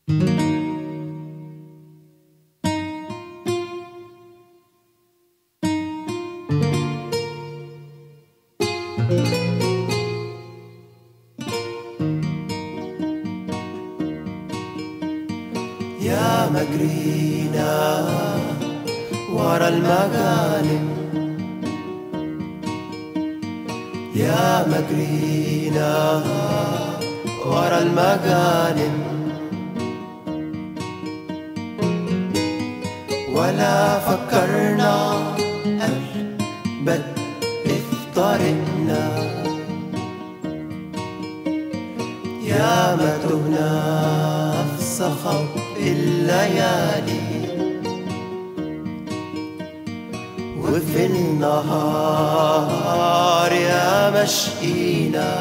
يا مجرينا ورا المغانم يا مجرينا ورا المغانم ولا فكرنا بل افترقنا يا ما تهنا في صخب الليالي وفي النهار يا مشقينا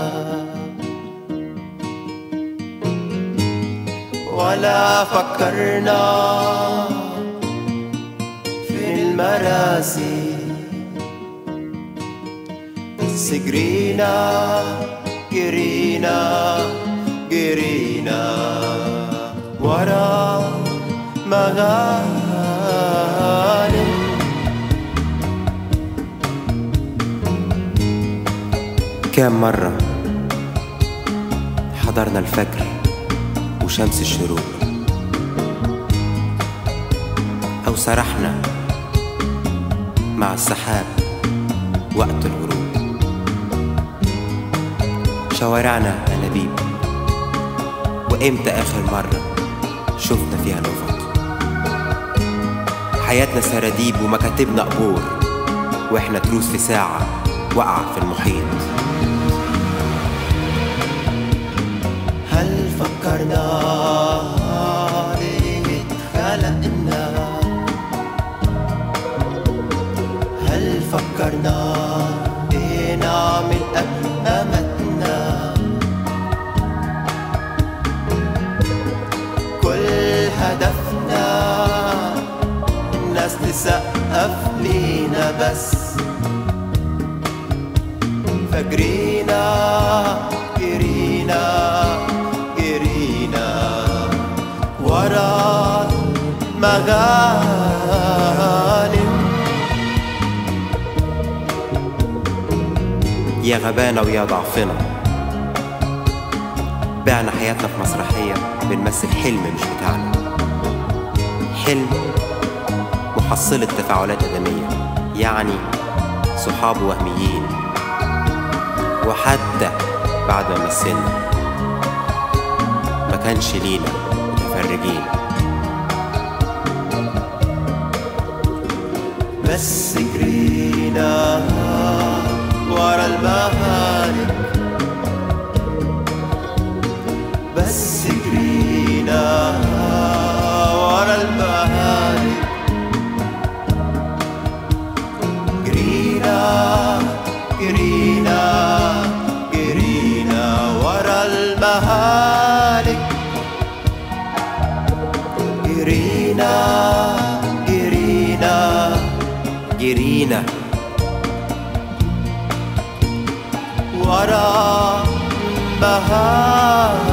ولا فكرنا في المراسي سجرينا جرينا جرينا ورا مغانم كام مرة حضرنا الفجر وشمس الشروق أو سرحنا مع السحاب وقت الغروب شوارعنا أنابيب وإمتى آخر مرة شفنا فيها نفق حياتنا سراديب ومكاتبنا قبور وإحنا تروس في ساعة وقع في المحيط هل فكرنا ليه اتخلقنا هل فكرنا ايه نعمل أمامتنا كل هدفنا الناس تسقف لينا بس فجرينا جرينا جرينا ورا مغانم يا غبانا ويا ضعفنا بعنا حياتنا في مسرحية بنمثل حلم مش بتاعنا حلم محصلة تفاعلات آدمية يعني صحاب وهميين وحتى بعد ما مثلنا ما كانش لينا متفرجين بس جرينا ورا المهالك بس جرينا ورا المهالك جرينا جرينا جرينا ورا المهالك جرينا جرينا جرينا ورا مهالك